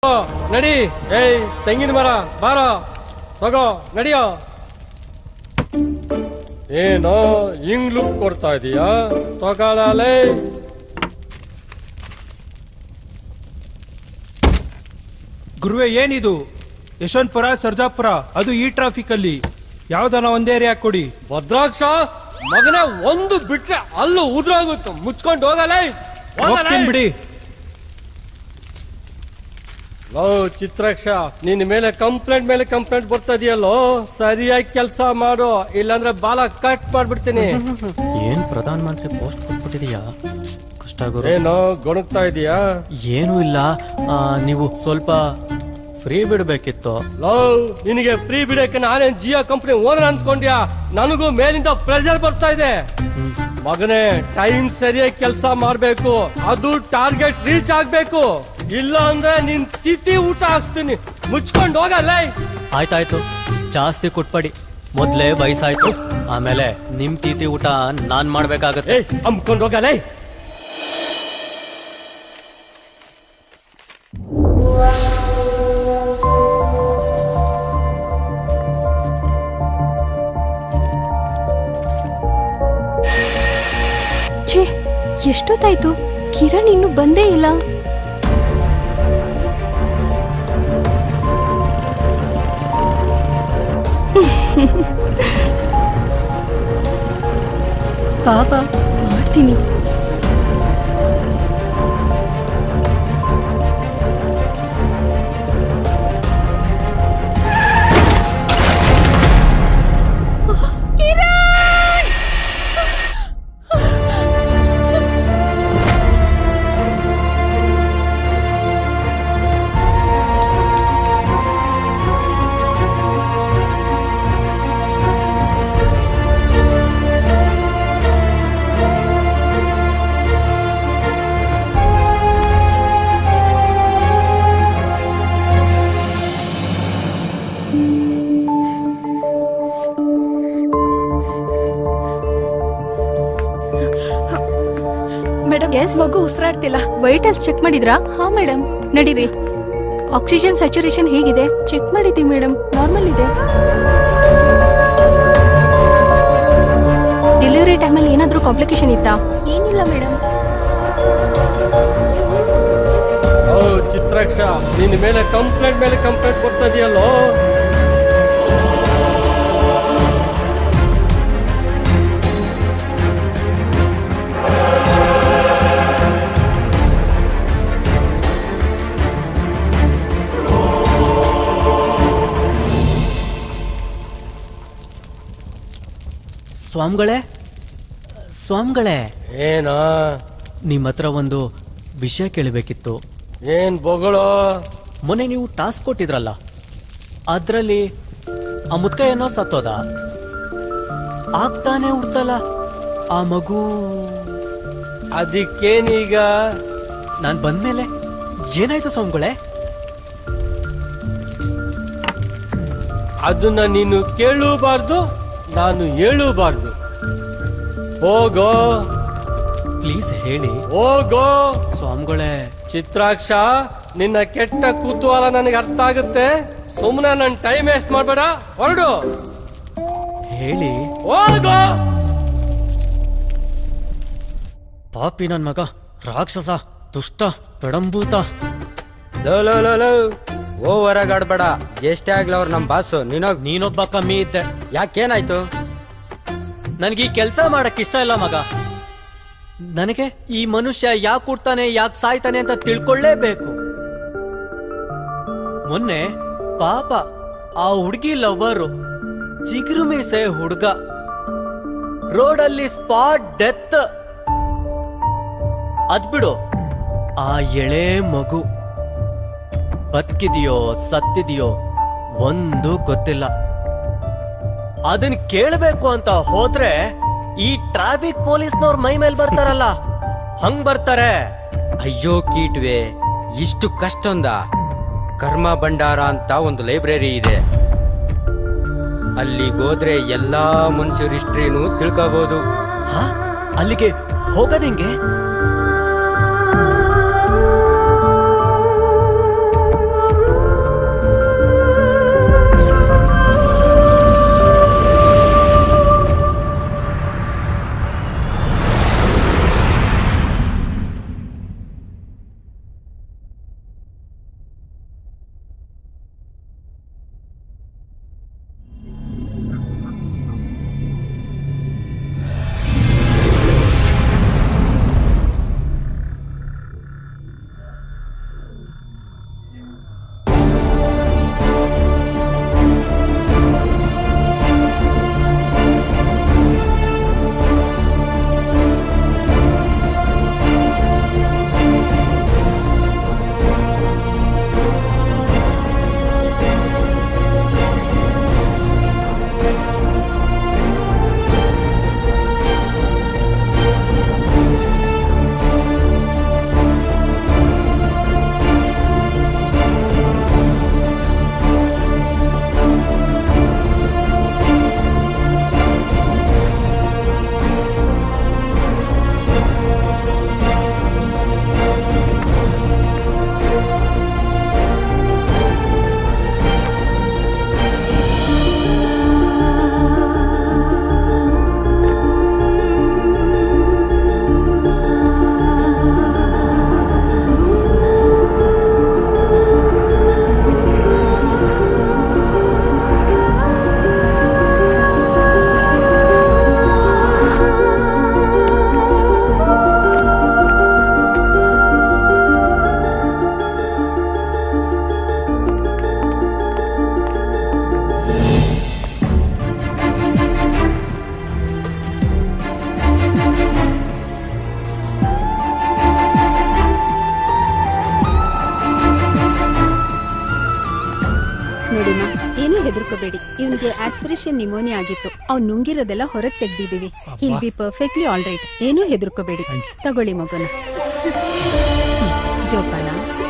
ಓ, ನಡಿ ಏಯ್ ತೆಂಗಿನ ಮರ ಬಾರ ತಗೋ ನಡಿಯೋ ಏನೋ ಹಿಂಗ್ ಲುಕ್ ಕೊಡ್ತಾ ಇದೀಯಾ ತಗೊಳಲೇ ಗುರುವೆ ಏನಿದು ಯಶವಂತಪುರ ಸರ್ಜಾಪುರ ಅದು ಈ ಟ್ರಾಫಿಕ್ ಅಲ್ಲಿ ಯಾವ್ದಾನ ಒಂದೇ ಏರಿಯಾ ಕೊಡಿ ಭದ್ರಾಕ್ಷ ಮಗನೇ ಒಂದು ಬಿಟ್ರೆ ಅಲ್ಲೂ ಉದ್ರೋಗುತ್ತೆ ಮುಚ್ಕೊಂಡು ಹೋಗಲೇ ಹೋಗ್ತೀನಿ ಬಿಡಿ ಲೋ ಚಿತ್ರಾಕ್ಷ ನಿನ್ನ ಮೇಲೆ ಕಂಪ್ಲೇಂಟ್ ಮೇಲೆ ಕಂಪ್ಲೇಂಟ್ ಬರ್ತಾ ಇದೆಯಲ್ಲೋ ಸರಿಯಾಗಿ ಕೆಲಸ ಮಾಡು ಇಲ್ಲಾಂದ್ರೆ ಬಾಲ ಕಟ್ ಮಾಡ್ಬಿಡ್ತೀನಿ ಏನ್ ಪ್ರಧಾನ ಮಂತ್ರಿ ಪೋಸ್ಟ್ ಕೊಟ್ಬಿಟ್ಟಿದೀಯಾ ಕಷ್ಟ ಗುರು ಏನೋ ಗೊಣಗ್ತಾ ಇದೀಯಾ ಏನೂ ಇಲ್ಲ ಆ, ನೀವು ಸ್ವಲ್ಪ ಫ್ರೀ ಬಿಡ್ಬೇಕಿತ್ತು ಲೋ ನಿನಗೆ ಫ್ರೀ ಬಿಡಕ್ಕೆ ನಾನೇನ್ ಜಿಯೋ ಕಂಪನಿ ಓನರ್ ಅಂದ್ಕೊಂಡ್ಯಾ ನನಗೂ ಮೇಲಿಂದ ಪ್ರೆಷರ್ ಬರ್ತಾ ಇದೆ ಮಗನೇ ಟೈಮ್ ಸರಿಯಾಗಿ ಕೆಲಸ ಮಾಡ್ಬೇಕು ಅದು ಟಾರ್ಗೆಟ್ ರೀಚ್ ಆಗ್ಬೇಕು ಇಲ್ಲ ಅಂದ್ರೆ ನಿನ್ ತಿಥಿ ಊಟ ಹಾಕ್ಸ್ತೀನಿ ಮುಚ್ಕೊಂಡು ಹೋಗಲ್ಲ ಆಯ್ತಾಯ್ತು ಜಾಸ್ತಿ ಕೊಟ್ಬೇಡಿ ಮೊದ್ಲೇ ವಯಸ್ಸಾಯ್ತು ಆಮೇಲೆ ನಿಮ್ ತೀತಿ ಊಟ ನಾನ್ ಮಾಡ್ಬೇಕಾಗತ್ತೆ ಏಯ್ ಹಮ್ಕೊಂಡು ಹೋಗಲ್ಲ ಛೇ ಎಷ್ಟೊತ್ತಾಯ್ತು ಕಿರಣ್ ಇನ್ನು ಬಂದೇ ಇಲ್ಲ ಪಾಪ ಮಾಡ್ತೀನಿ ಮೇಡಮ್ ಎಸ್ ಮಗು ಉಸಿರಾಡ್ತಿಲ್ಲ ವೈಟಲ್ಸ್ ಚೆಕ್ ಮಾಡಿದ್ರಾ ಹಾ ಮೇಡಮ್ ನಡೀರಿ ಆಕ್ಸಿಜನ್ ಸ್ಯಾಚುರೇಷನ್ ಹೇಗಿದೆ ಚೆಕ್ ಮಾಡಿದ್ದೀವಿ ಮೇಡಮ್ ನಾರ್ಮಲ್ ಇದೆ ಡೆಲಿವರಿ ಟೈಮಲ್ಲಿ ಏನಾದರೂ ಕಾಂಪ್ಲಿಕೇಶನ್ ಇತ್ತಾ ಏನಿಲ್ಲ ಮೇಡಮ್ ಓ ಚಿತ್ರಾಕ್ಷ ನಿನ್ನ ಮೇಲೆ ಕಂಪ್ಲೇಂಟ್ ಮೇಲೆ ಕಂಪ್ಲೇಂಟ್ ಬರ್ತಾ ಇದೆಯಲ್ಲೋ ಸ್ವಾಮಿಗಳೇ ಸ್ವಾಮಿಗಳೇ ಏನಾ ನಿಮ್ಮ ಹತ್ರ ಒಂದು ವಿಷಯ ಕೇಳಬೇಕಿತ್ತು ಏನ್ ಬೊಗಳು ಮೊನ್ನೆ ನೀವು ಟಾಸ್ಕ್ ಕೊಟ್ಟಿದ್ರಲ್ಲ ಅದ್ರಲ್ಲಿ ಆ ಮುತ್ತ ಏನೋ ಸತ್ತೋದ ಆಗ್ತಾನೆ ಹುಡ್ತಲ್ಲ ಆ ಮಗು ಅದಕ್ಕೇನೀಗ ನಾನ್ ಬಂದ್ಮೇಲೆ ಏನಾಯ್ತು ಸ್ವಾಮಿಗಳೇ ಅದನ್ನ ನೀನು ಕೇಳೂಬಾರ್ದು ನಾನು ಹೇಳೂಬಾರ್ದು ಹೋಗೋ ಪ್ಲೀಸ್ ಹೇಳಿ ಹೋಗೋ ಸ್ವಾಮಿಗಳೇ ಚಿತ್ರಾಕ್ಷ ನಿನ್ನ ಕೆಟ್ಟ ಕುತೂಹಲ ನನಗೆ ಅರ್ಥ ಆಗುತ್ತೆ ಸುಮ್ಮನೆ ನನ್ನ ಟೈಮ್ ವೇಸ್ಟ್ ಮಾಡಬೇಡ ಹೊರಡು ಹೇಳಿ ಹೋಗೋ ಪಾಪಿ ನನ್ ಮಗ ರಾಕ್ಷಸ ದುಷ್ಟ ಪೆಡಂಭೂತ ಲೋ ಲೋ ಲೋ ಲೋ ಓವರ್ ಆಗಿ ಆಡ್ಬೇಡ ಎಷ್ಟೇ ಆಗ್ಲಿ ಅವ್ರು ನಮ್ ಬಾಸು ನೀನೋಗ್ ನೀನೊಬ್ಬ ಕಮ್ಮಿ ಇದ್ದೆ ಯಾಕೇನಾಯ್ತು ನನಗೆ ಈ ಕೆಲಸ ಮಾಡಕ್ ಇಷ್ಟ ಇಲ್ಲ ಮಗ ನನಗೆ ಈ ಮನುಷ್ಯ ಯಾಕೆ ಹುಡ್ತಾನೆ ಯಾಕೆ ಸಾಯ್ತಾನೆ ಅಂತ ತಿಳ್ಕೊಳ್ಳೇಬೇಕು ಮೊನ್ನೆ ಪಾಪ ಆ ಹುಡುಗಿ ಲವ್ವರು ಚಿಗುರು ಮೀಸೆ ಹುಡುಗ ರೋಡಲ್ಲಿ ಸ್ಪಾಟ್ ಡೆತ್ ಅದ್ಬಿಡು ಆ ಎಳೆ ಮಗು ಬದುಕಿದೆಯೋ ಸತ್ತಿದೆಯೋ ಒಂದು ಗೊತ್ತಿಲ್ಲ ಅದನ್ ಕೇಳಬೇಕು ಅಂತ ಹೋದ್ರೆ ಈ ಟ್ರಾಫಿಕ್ ಪೊಲೀಸ್ನವ್ರ ಮೈ ಮೇಲೆ ಬರ್ತಾರಲ್ಲ ಹಂಗ್ ಬರ್ತಾರೆ ಅಯ್ಯೋ ಕೀಟ್ವೆ ಇಷ್ಟು ಕಷ್ಟೊಂದ ಕರ್ಮ ಭಂಡಾರ ಅಂತ ಒಂದು ಲೈಬ್ರರಿ ಇದೆ ಅಲ್ಲಿಗೋದ್ರೆ ಎಲ್ಲಾ ಮನುಷ್ಯರ ಹಿಸ್ಟ್ರಿನೂ ತಿಳ್ಕೋಬಹುದು ಹಾ ಅಲ್ಲಿಗೆ ಹೋಗೋದಿಂಗೆ ನೋಡಿಮ್ಮ ಏನೂ ಹೆದರ್ಕೋಬೇಡಿ ಇವನಿಗೆ ಆಸ್ಪಿರೇಷನ್ ನಿಮೋನಿಯಾ ಆಗಿತ್ತು ಅವ್ನು ನುಂಗಿರೋದೆಲ್ಲ ಹೊರಗೆ ತೆಗ್ದಿದೀವಿ he'll be perfectly all right ಏನೂ ಹೆದರ್ಕೋಬೇಡಿ ತಗೊಳ್ಳಿ ಮಗನ ಜೋಪಾನ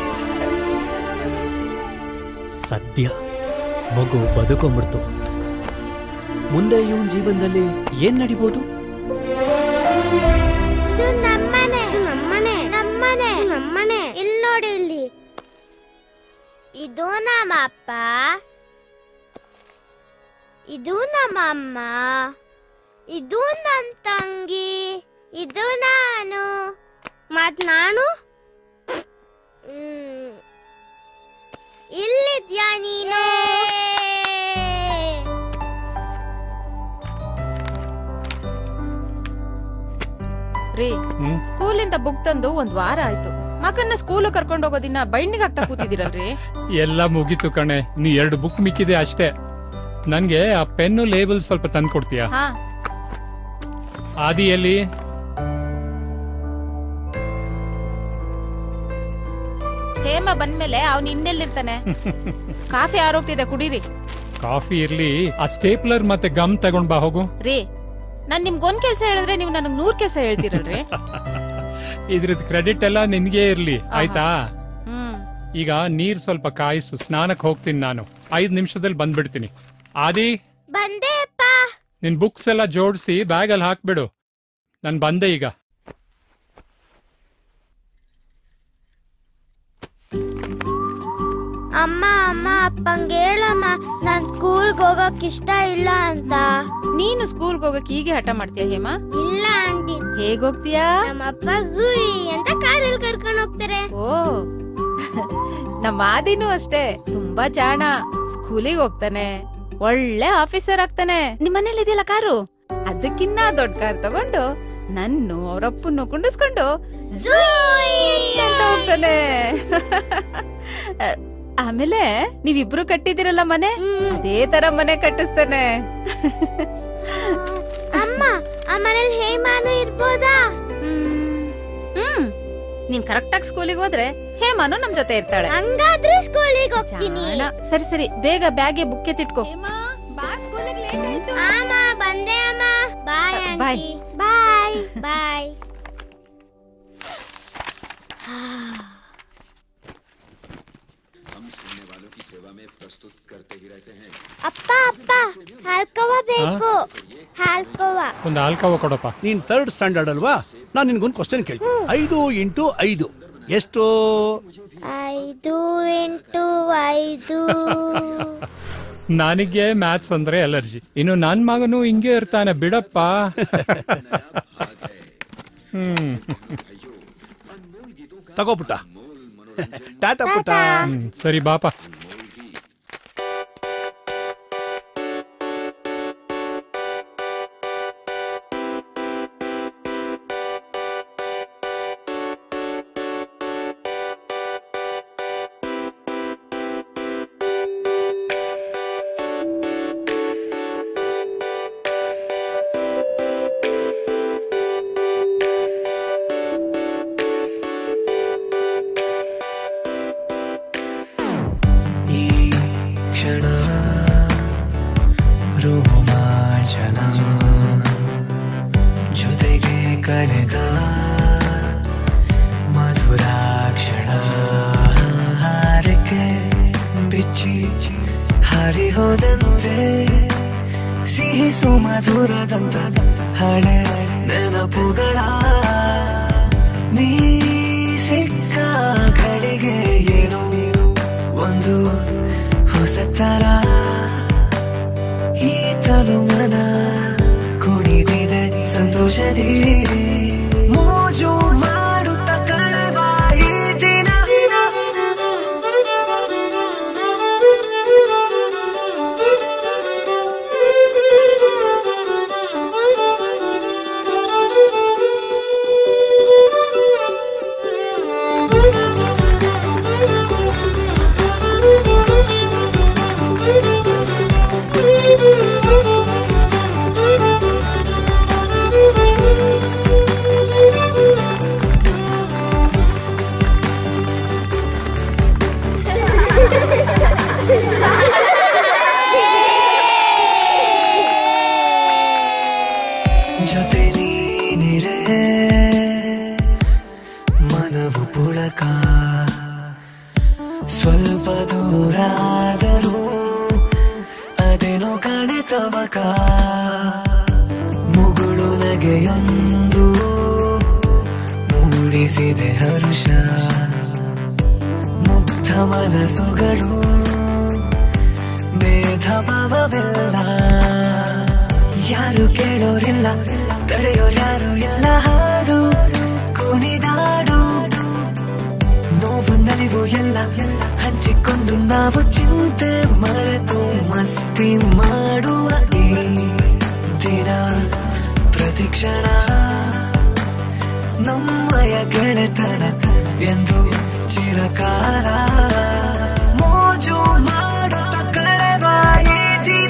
ಸದ್ಯ ಮಗು ಬದುಕೊಂಬಿಡ್ತು ಮುಂದೆ ಇವನ್ ಜೀವನದಲ್ಲಿ ಏನ್ ನಡಿಬೋದು ಇದು ನಮ್ಮನೆ ನಮ್ಮನೆ ನಮ್ಮನೆ ನಮ್ಮನೆ ಇಲ್ಲಿ ನೋಡಿ ಇಲ್ಲಿ ಇದು ನಮ್ಮ ಅಪ್ಪ ಇದು ನಮ್ಮ ಅಮ್ಮ ಇದು ನನ್ನ ತಂಗಿ ಇದು ನಾನು ಮತ್ ನಾನು ಹ್ಮ್. ಇಲ್ಲಿದ್ಯಾ ನೀನು ರೀ ಸ್ಕೂಲಿಂದ ಬುಕ್ ತಂದು ಒಂದ್ ವಾರ ಆಯ್ತು ಮಗನ್ನ ಸ್ಕೂಲ್ ಕರ್ಕೊಂಡ್ ಹೋಗೋದಿನ್ನ ಬೈಂಡಿಂಗ್ ಆಗ್ತಾ ಕೂತಿದ್ದೀರಲ್ರಿ ಎಲ್ಲ ಮುಗೀತು ಕಣೆ ನೀ ಎರಡು ಬುಕ್ ಮಿಕ್ಕಿದೆ ಅಷ್ಟೇ ನನ್ಗೆ ಆ ಪೆನ್ನು ಲೇಬಲ್ ಸ್ವಲ್ಪ ತಂದು ಕೊಡ್ತೀಯಾ ಹಾ ಆದಿಯಲ್ಲಿ ಹೇಮ ಬಂದ್ಮೇಲೆ ಅವ್ನ್ ಇನ್ನೆಲ್ಲಿರ್ತಾನೆ ಕಾಫಿ ಆರೋಗ್ತಿದೆ ಕುಡೀರಿ ಕಾಫಿ ಇರ್ಲಿ ಆ ಸ್ಟೇಪ್ಲರ್ ಮತ್ತೆ ಗಮ್ ತಗೊಂಡ್ ಬಾ ಹೋಗು ರೀ ನಾನ್ ನಿಮ್ಗೊಂದ್ ಕೆಲ್ಸ ಹೇಳಿದ್ರೆ ನೀವು ನನಗ್ ನೂರ್ ಕೆಲ್ಸ ಹೇಳ್ತೀರಲ್ರಿ ಇದ್ರದ್ ಕ್ರೆಡಿಟ್ ಎಲ್ಲ ನಿನ್ಗೆ ಇರ್ಲಿ ಆಯ್ತಾ ಹ್ಮ್ ಈಗ ನೀರ್ ಸ್ವಲ್ಪ ಕಾಯಿಸು ಸ್ನಾನಕ್ ಹೋಗ್ತೀನಿ ನಾನು ಐದ್ ನಿಮಿಷದಲ್ಲಿ ಬಂದ್ಬಿಡ್ತೀನಿ ಆದಿ ಬಂದೆ ಅಪ್ಪ ನಿನ್ ಬುಕ್ಸ್ ಎಲ್ಲ ಜೋಡಿಸಿ ಬ್ಯಾಗಲ್ಲಿ ಹಾಕ್ಬಿಡು ನಾನು ಬಂದೆ ಈಗ ಅಮ್ಮ ಅಮ್ಮ ಅಪ್ಪಂಗೆ ಹೇಳಮ್ಮ ನಾನ್ ಸ್ಕೂಲ್ಗೆ ಹೋಗಕ್ ಇಷ್ಟ ಇಲ್ಲ ಅಂತ ನೀನು ಸ್ಕೂಲ್ಗೆ ಹೋಗಕ್ ಹೀಗೆ ಹಠ ಮಾಡ್ತೀಯ ಹೇಮ ಇಲ್ಲ ಆಂಟಿ ಹೇಗ್ ಹೋಗ್ತೀಯಾ ನಮ್ಮಪ್ಪ ಜೂಯಿ ಅಂತ ಕಾರಲ್ಲಿ ಕರ್ಕೊಂಡು ಹೋಗ್ತಾರೆ ಓ ನಮ್ಮ ಆದಿನೂ ಅಷ್ಟೇ ತುಂಬಾ ಜಾಣ ಸ್ಕೂಲಿಗೆ ಹೋಗ್ತಾನೆ ಒಳ್ಳೆ ಆಫೀಸರ್ ಆಗ್ತಾನೆ ನಿಮ್ ಮನೇಲಿ ಇದೆಯಲ್ಲ ಕಾರು ಅದಕ್ಕಿನ್ನ ದೊಡ್ಡ ಕಾರ್ ತಗೊಂಡು ನನ್ನು ಅವರಪ್ಪನ್ನು ಕುಂಡಿಸ್ಕೊಂಡು ಝೂಯ್ ಅಂತ ಹೋಗ್ತಾನೆ ಆಮೇಲೆ ನೀವಿಬ್ರು ಕಟ್ಟಿದಿರಲ್ಲ ಮನೆ ಅದೇ ತರ ಮನೆ ಕಟ್ಟಿಸ್ತಾನೆ ಅಮ್ಮ ಆ ಮನೇಲಿ ಹೇಮಾನು ಇರ್ಬೋದಾ ಹ್ಮ್ ನೀನ್ ಕರೆಕ್ಟ್ ಆಗಿ ಸ್ಕೂಲಿಗೆ ಹೋದ್ರೆ ಹೇಮಾನು ನಮ್ ಜೊತೆ ಇರ್ತಾಳೆ ಹಂಗಾದ್ರೆ ಸ್ಕೂಲಿಗೆ ಹೋಗ್ತೀನಿ ಜಾಣ. ಸರಿ ಸರಿ ಬೇಗ ಬ್ಯಾಗೆ ಬುಕ್ ಎತ್ತಿಟ್ಕೋ ಅಮ್ಮ ಬಂದೆ ಅಮ್ಮ ಬಾಯ್ ಬಾಯ್. ಆಂಟಿ ಬಾಯ್ ಬಾಯ್ ಅಪ್ಪ ಅಪ್ಪ ಹಾಲ್ಕೋವ ಬೇಕು ಹಾಲ್ಕೋವ ಒಂದು ಆಲ್ಕವ ಕೊಡಪ್ಪ ನೀನ್ ಥರ್ಡ್ ಸ್ಟ್ಯಾಂಡರ್ಡ್ ಅಲ್ವಾ ನಾನು ನಿನ್ಗೊಂದು ಕ್ವಶನ್ ಕೇಳ್ತೀನಿ ಐದು ಇಂಟು ಐದು ಎಷ್ಟು ಐದು ಎಂಟು ಐದು ನನಗೆ ಮ್ಯಾಥ್ಸ್ ಅಂದ್ರೆ ಅಲರ್ಜಿ ಇನ್ನು ನನ್ ಮಗನು ಹಿಂಗೆ ಇರ್ತಾನೆ ಬಿಡಪ್ಪ ಹ್ಮ್ ತಗೋ ಪುಟ್ಟ ಟಾಟಾ ಪುಟ್ಟ ಹ್ಮ್, ಸರಿ ಬಾಪ ಈ ಕ್ಷಣ ರೋಮಾಂಚನ ಜೊತೆಗೆ ಕಳೆದ ಮಧುರಾಕ್ಷಣ ಹಾರಕ್ಕೆ ಬಿಚ್ಚಿ ಹಾರಿ ಹೋದಂತೆ ಸಿಹಿ ಸುಮಧುರದಂತ ಹಳೆ ನೆನಪುಗಳ ನೀ ಸಿಕ್ಕ ಗಳಿಗೆ ಏನೋ ಒಂದು ಹೊಸತರ ಈ ತನುಮನ ಕುಣಿದಿದೆ ಸಂತೋಷದಿ ಮೋಜು ಮಾಡುತ್ತ ಕಳೆವ ಈ ದಿನ Thank you. ಸ್ವಲ್ಪ ದೂರಾದರೂ ಅದೇನೋ ಕಾಣೆ ತವಕ ಮುಗುಳು ನಗೆಯೊಂದು ಮೂಡಿಸಿದೆ ಹರುಷ ಮುಗ್ಧ ಮನಸ್ಸುಗಳು ಭೇದ ಭಾವವಿಲ್ಲ ಯಾರು ಕೇಳೋರಿಲ್ಲ ತಡೆಯೋರ್ಯಾರು ಎಲ್ಲ ಹಾಡು ಕುಣಿದಾಡು ನೋವು ನಲಿವು ಎಲ್ಲ ಹಂಚಿಕೊಂಡು ನಾವು ಚಿಂತೆ ಮರೆತು ಮಸ್ತಿ ಮಾಡುವ ಈ ದಿನ ಪ್ರತಿಕ್ಷಣ ನಮ್ಮಯ ಗೆಳೆತನ ಎಂದು ಚಿರಕಾಲ ಮೋಜು ಮಾಡುತ್ತ ಕಳೆವ ಈ ದಿನ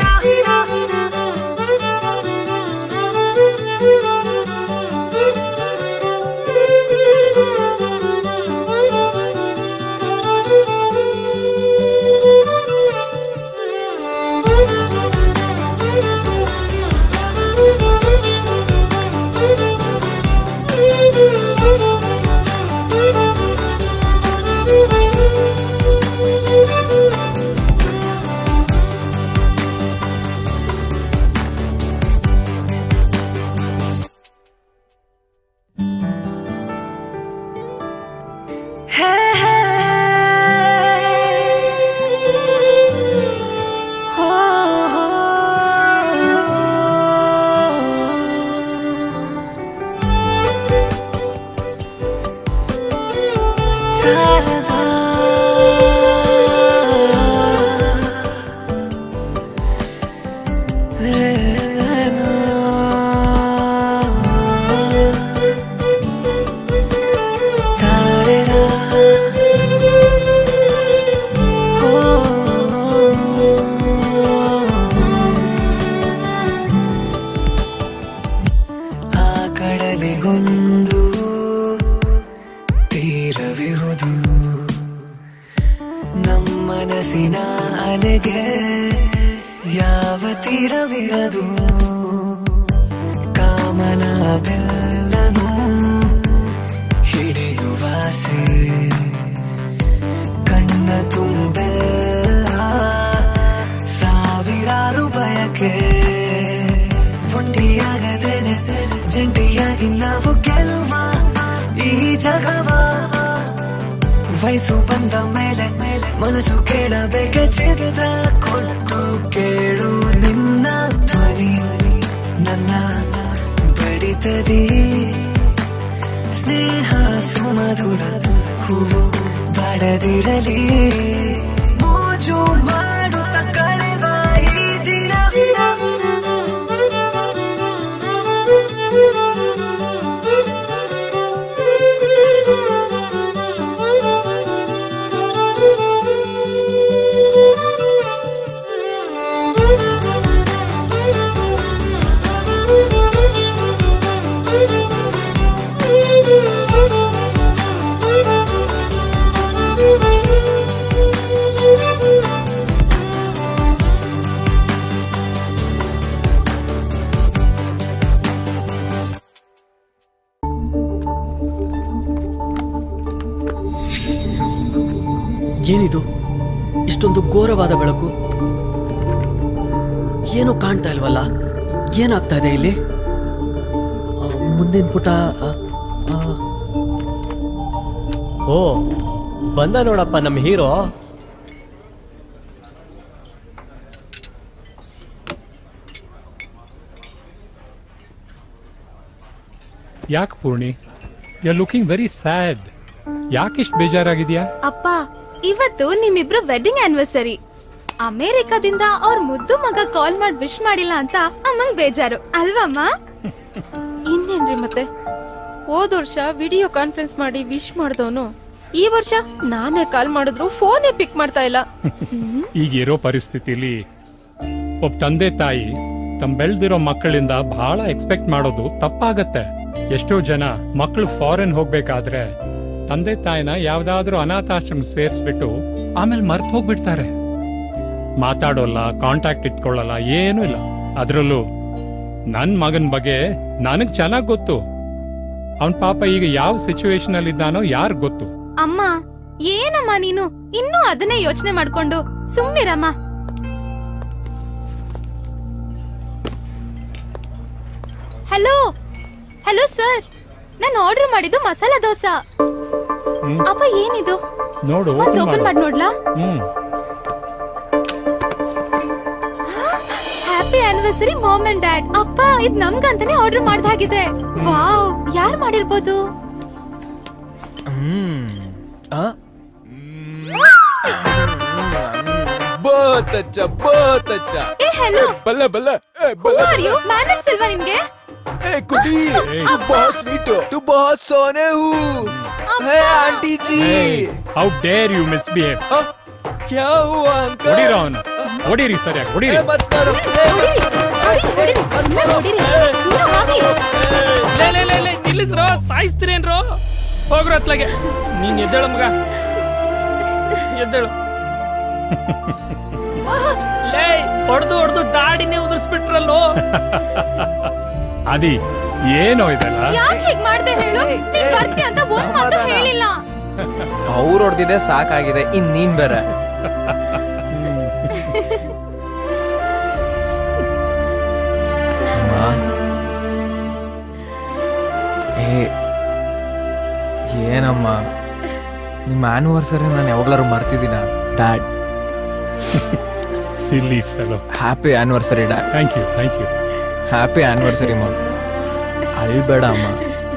ಹೇ ಹೇ ಹೋ ಹೋ ತಾರನಾ ರೇನಾ ತಾರೆರಾ ಆ ಕಡಲಿಗೊಂದು ತೀರವಿರುವುದು ನಮ್ಮನಸಿನ ಅಲೆಗೆ ಯಾವ ತೀರವಿರದು ಕಾಮನ ಬೆಲ್ಲನು ಹಿಡಿಯುವಾಸೆ ಕಣ್ಣ ತುಂಬೆಲ್ಲ ಸಾವಿರಾರು ಬಯಕೆ ಒಂಟಿಯಾಗದೇನೆ ಜಂಟಿಯಾಗಿ ನಾವು ಗೆಲ್ಲುವ ಈ ಜಗವ ವಯಸ್ಸು ಬಂದ ಮೇಲೆ ಮನಸ್ಸು ಕೇಳಬೇಕೆ ಚಿತ್ರ ಕೊಟ್ಟು ಕೇಳು ನಿನ್ನ ಧ್ವನಿ ನನ್ನ ಬಡಿತದಿ ಸ್ನೇಹ ಸುಮಧುರ ಹೂವು ಬಾಡದಿರಲಿ ಮೋಜು ಮಾಡುತ್ತ ಕಳೆವ ಈ ದಿನ ಏನಿದು ಇಷ್ಟೊಂದು ಘೋರವಾದ ಬೆಳಕು ಏನು ಕಾಣ್ತಾ ಇಲ್ವಲ್ಲ ಏನಾಗ್ತಾ ಇದೆ ಇಲ್ಲಿ ಆ, ಮುಂದಿನ ಪುಟ ಆ, ಆ. ಓ ಬಂದ ನೋಡಪ್ಪ ನಮ್ಮ ಹೀರೋ ಯಾಕೆ Poorni you looking very sad ಯಾಕಿಷ್ಟು ಬೇಜಾರಾಗಿದ್ಯಾ ಅಪ್ಪ ಇವತ್ತು ನಿಮ್ಮಿಬ್ರು ವೆಡ್ಡಿಂಗ್ ಆನಿವರ್ಸರಿ ಅಮೇರಿಕಾದಿಂದ ಅವ್ರ ಮುದ್ದು ಮಗ ಕಾಲ್ ಮಾಡಿ ವಿಶ್ ಮಾಡಿಲ್ಲ ಅಂತ ಅಮ್ಮಂಗ್ ಬೇಜಾರು ಅಲ್ವಮ್ಮ ಇನ್ನೇನ್ರಿ ಮತ್ತೆ ಹೋದ ವರ್ಷ ವಿಡಿಯೋ ಕಾನ್ಫರೆನ್ಸ್ ಮಾಡಿ ವಿಶ್ ಮಾಡ್ದವನು ಈ ವರ್ಷ ನಾನೇ ಕಾಲ್ ಮಾಡಿದ್ರು ಫೋನೇ ಪಿಕ್ ಮಾಡ್ತಾ ಇಲ್ಲ ಈಗ ಇರೋ ಪರಿಸ್ಥಿತಿಲಿ ಒಬ್ಬ ತಂದೆ ತಾಯಿ ತಮ್ಮ ಬೆಳ್ದಿರೋ ಮಕ್ಕಳಿಂದ ಬಹಳ ಎಕ್ಸ್ಪೆಕ್ಟ್ ಮಾಡೋದು ತಪ್ಪಾಗತ್ತೆ ಎಷ್ಟೋ ಜನ ಮಕ್ಕಳು ಫಾರಿನ್ ಹೋಗ್ಬೇಕಾದ್ರೆ ತಂದೆ ತಾಯಿನ ಯಾವ್ದಾದ್ರೂ ಅನಾಥಾಶ್ರಮ ಸೇರಿಸ್ಬಿಟ್ಟು ಆಮೇಲೆ ಮರ್ತು ಹೋಗ್ಬಿಡ್ತಾರೆ ಮಾತಾಡೋಲ್ಲ ಕಾಂಟ್ಯಾಕ್ಟ್ ಇಟ್ಕೊಳ್ಳಲ್ಲ ಏನೂ ಇಲ್ಲ ಅದ್ರಲ್ಲೂ ನನ್ ಮಗನ್ ಬಗ್ಗೆ ನನಗ್ ಚೆನ್ನಾಗ್ ಗೊತ್ತು ಅವನ್ ಪಾಪ ಈಗ ಯಾವ ಸಿಚುವೇಶನ್ ಅಲ್ಲಿ ಇದ್ದಾನೋ ಯಾರ್ ಗೊತ್ತು ಅಮ್ಮ ಏನಮ್ಮ ನೀನು ಇನ್ನೂ ಅದನ್ನೇ ಯೋಚನೆ ಮಾಡ್ಕೊಂಡು ಸುಮ್ನಿರಮ್ಮ ಹಲೋ ಹಲೋ ಸರ್ ನಾನು ಆರ್ಡರ್ ಮಾಡಿದ್ದು ಮಸಾಲಾ ದೋಸಾ ಹ್ಮ್. ಅಪ್ಪ ಏನಿದು ನೋಡು ಒಂದ್ open ಓಪನ್ ಮಾಡಿ ನೋಡ್ಲಾ hmm happy anniversary mom and dad ಅಪ್ಪ ಇದ್ ನಮ್ಗಂತಾನೆ ಆರ್ಡರ್ ಮಾಡ್ದಾಗಿದೆ ವಾವ್ ಯಾರ್ ಮಾಡಿರ್ಬೋದು बहुत अच्छा बहुत अच्छा ಏ ಹೆಲೋ बल्ला बल्ला ए, ಹೂ ಆರ್ ಯು ಮ್ಯಾನರ್ಸ್ ಇಲ್ವಾ ನಿಮ್ಗೆ ए कुटी तू बहुत स्वीट हो तू बहुत सोने हो है aunty ji how dare you misbehave क्या हुआ अंकल ಹೊಡಿರ ಅವನು ಹೊಡಿರಿ ಸರಿಯಾಗಿ ಹೊಡಿರಿ मत करो ಲೇ ಲೇ ಲೇ ಲೇ ನಿಲ್ಲಿಸ್ರೋ ಸಾಯಿಸ್ತೀರೇನ್ರೋ ಹೋಗ್ರು ಅತ್ಲಾಗೆ ನೀನ್ ಎದ್ದೇಳು ಮಗ ಎದ್ದೇಳು ಲೇ ಹೊಡೆದು ಹೊಡೆದು ದಾಡಿನೇ ಉದುರಿಸ್ಬಿಟ್ರಲ್ಲೋ ಅದಿ ಏನೋ ಇದೆಲ್ಲ ಯಾಕೆ ಹೀಗ್ ಮಾಡ್ದೆ ಹೇಳು ನೀನ್ ಬರ್ತೀಯ ಅಂತ ಒಂದ್ ಮಾತು ಹೇಳಿಲ್ಲ ಅವ್ರು ಹೊಡೆದಿದೆ ಸಾಕಾಗಿದೆ ಇನ್ ನೀನ್ ಬೇರೆ ಏ ಏನಮ್ಮ ನಿಮ್ಮ ಆನಿವರ್ಸರಿ ನಾನು ಯಾವಾಗ್ಲಾರು ಮರ್ತಿದ್ದೀನ dad silly fellow happy anniversary dad thank you thank you happy anniversary ಮಾ ಅಳ್ಬೇಡ ಅಮ್ಮ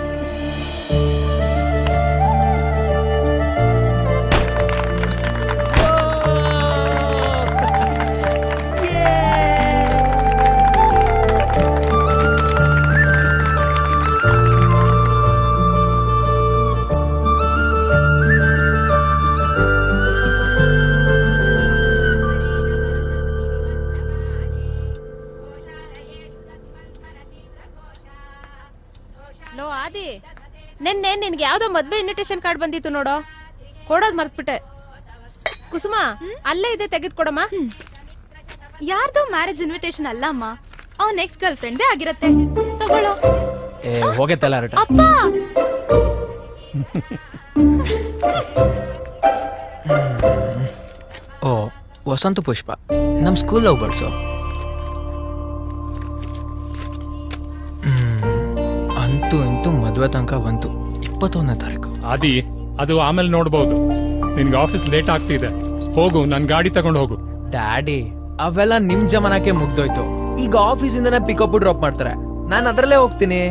ಲೋ ಆದಿ ನಿನ್ನೆ ನಿನ್ಗೆ ಯಾವ್ದೋ ಮದ್ವೆ ಇನ್ವಿಟೇಷನ್ ಕಾರ್ಡ್ ಬಂದಿತ್ತು ನೋಡೋ ಕೊಡೋದ್ ಮರ್ತ್ಬಿಟ್ಟೆ ಕುಸುಮ ಅಲ್ಲೇ ಇದೆ ತೆಗೆದ್ಕೊಡಮ್ಮ ಯಾರ್ದೋ ಮ್ಯಾರೇಜ್ ಇನ್ವಿಟೇಷನ್ ಅಲ್ಲ ಅಮ್ಮ ಅವ್ನ್ ನೆಕ್ಸ್ಟ್ ಗರ್ಲ್ ಫ್ರೆಂಡೇ ಆಗಿರತ್ತೆ ತಗೊಳ್ಳೋ ಏ ಹೋಗತ್ತಲ್ಲ ಹರಟ ಅಪ್ಪ ಓ ವಸಂತ ಪುಷ್ಪ ನಮ್ಮ ಸ್ಕೂಲ್ ಲವ್ ಬರ್ಡ್ಸು ಅಂತೂ ಇಂತೂ ಮದುವೆ ತನಕ ಬಂತು ಇಪ್ಪತ್ತೊಂದನೇ ತಾರೀಕು ಆದಿ ಅದು ಆಮೇಲೆ ನೋಡ್ಬೋದು ನಿನ್ಗೆ ಆಫೀಸ್ ಲೇಟ್ ಆಗ್ತಿದೆ ಹೋಗು ನನ್ ಗಾಡಿ ತಗೊಂಡು ಹೋಗು ಡ್ಯಾಡಿ ಅವೆಲ್ಲ ನಿಮ್ ಜಮಾನಕ್ಕೆ ಮುಗ್ದೋಯ್ತು ಈಗ ಆಫೀಸಿಂದನೇ ಪಿಕಪ್ ಡ್ರಾಪ್ ಮಾಡ್ತಾರೆ ನಾನು ಅದರಲ್ಲೇ ಹೋಗ್ತೀನಿ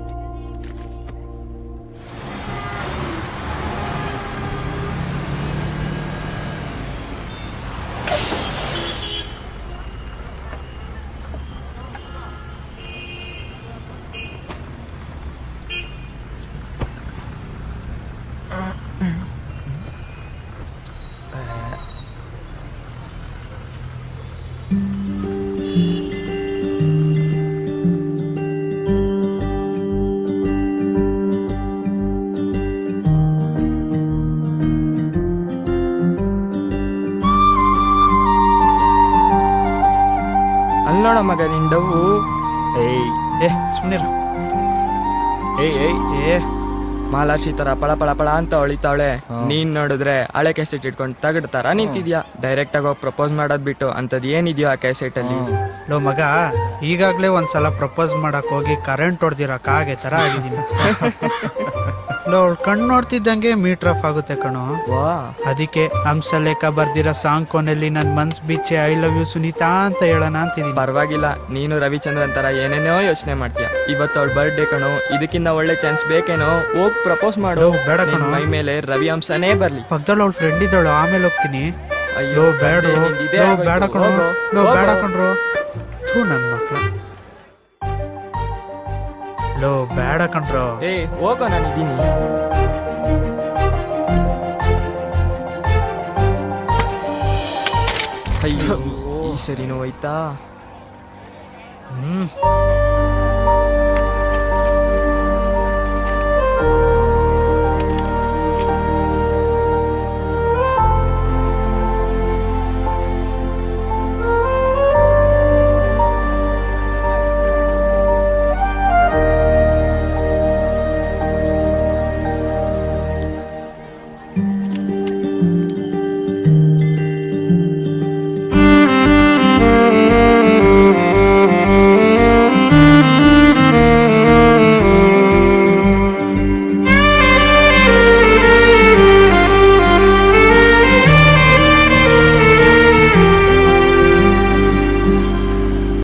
ಅಲ್ಲೋಣ ಮಗ ನಿನ್ ಡವ್ವು ಏಯ್ ಏ ಸುಮ್ಮನಿರು ಏಯ್ ಏಯ್ ಏ ಮಾಲಾಶಿ ತರ ಪಳ ಪಳ ಪಳ ಅಂತ ಹೊಳಿತಾವಳೆ ನೀನ್ ನೋಡಿದ್ರೆ ಹಳೆ ಕೆಸೆಟ್ ಇಟ್ಕೊಂಡು ತಗಡ್ ತರ ನಿಂತಿದ್ಯಾ ಡೈರೆಕ್ಟ್ ಆಗಿ ಪ್ರಪೋಸ್ ಮಾಡೋದ್ ಬಿಟ್ಟು ಅಂತದ್ ಏನಿದ್ಯೋ ಆ ಕೆಸೆಟ್ ಅಲ್ಲಿ ಲೋ ಮಗ ಈಗಾಗ್ಲೇ ಒಂದ್ಸಲ ಪ್ರಪೋಸ್ ಮಾಡಕ್ ಹೋಗಿ ಕರೆಂಟ್ ಹೊಡೆದಿರೋ ಕಾಗೆ ತರ ಆಗಿದ್ದೀನಿ ಲೋ ಅವ್ಳ್ ಕಣ್ ನೋಡ್ತಿದ್ದಂಗೆ ಮೀಟರ್ ಆಫ್ ಆಗುತ್ತೆ ಕಣೋ ಅದಕ್ಕೆ ಹಂಸಲೇಖ ಬರ್ದಿರೋ ಸಾಂಗ್ ಕೊನೆಯಲ್ಲಿ ನನ್ ಮನ್ಸ್ ಬಿಚ್ಚೆ ಐ ಲವ್ ಯು ಸುನೀತಾ ಅಂತ ಹೇಳೋಣ ಅಂತಿದ್ದೀನಿ ಪರವಾಗಿಲ್ಲ ನೀನು ರವಿಚಂದ್ರನ್ ತರ ಏನೇನೋ ಯೋಚನೆ ಮಾಡ್ತೀಯ ಇವತ್ತು ಅವಳ ಬರ್ಡೇ ಕಣೋ ಇದಕ್ಕಿಂತ ಒಳ್ಳೆ ಚಾನ್ಸ್ ಬೇಕೇನೋ ಹೋಗ್ ಪ್ರಪೋಸ್ ಮಾಡು ಬೇಡ ನಿನ್ ಕಣೋ. ಮೈ ಮೇಲೆ ರವಿ ಅಂಶನೇ ಬರ್ಲಿ ಪಕ್ಕದಲ್ಲಿ ಅವ್ಳ ಫ್ರೆಂಡ್ ಇದ್ದಾಳು ಆಮೇಲೆ ಹೋಗ್ತೀನಿ ಅಯ್ಯೋ, ಲೋ ಬೇಡ ತಂದೆ, ನಿಂದ್ ಇದೇ ಲೋ ಆಗೋಯ್ತು. ಬೇಡ ಕಣೋ ಹೋಗು, ಲೋ ಬೇಡ ಹೋಗು. ಕಣ್ರು ಥೂ ನನ್ ಮಕ್ಳು ಲೋ ಬೇಡ ಕಣ್ರು ಏ ಹೋಗೋ ನಾನು ಇದೀನಿ ಅಯ್ಯೋ ಈ ಸರಿನೂ ಹೋಯ್ತಾ ಹ್ಮ್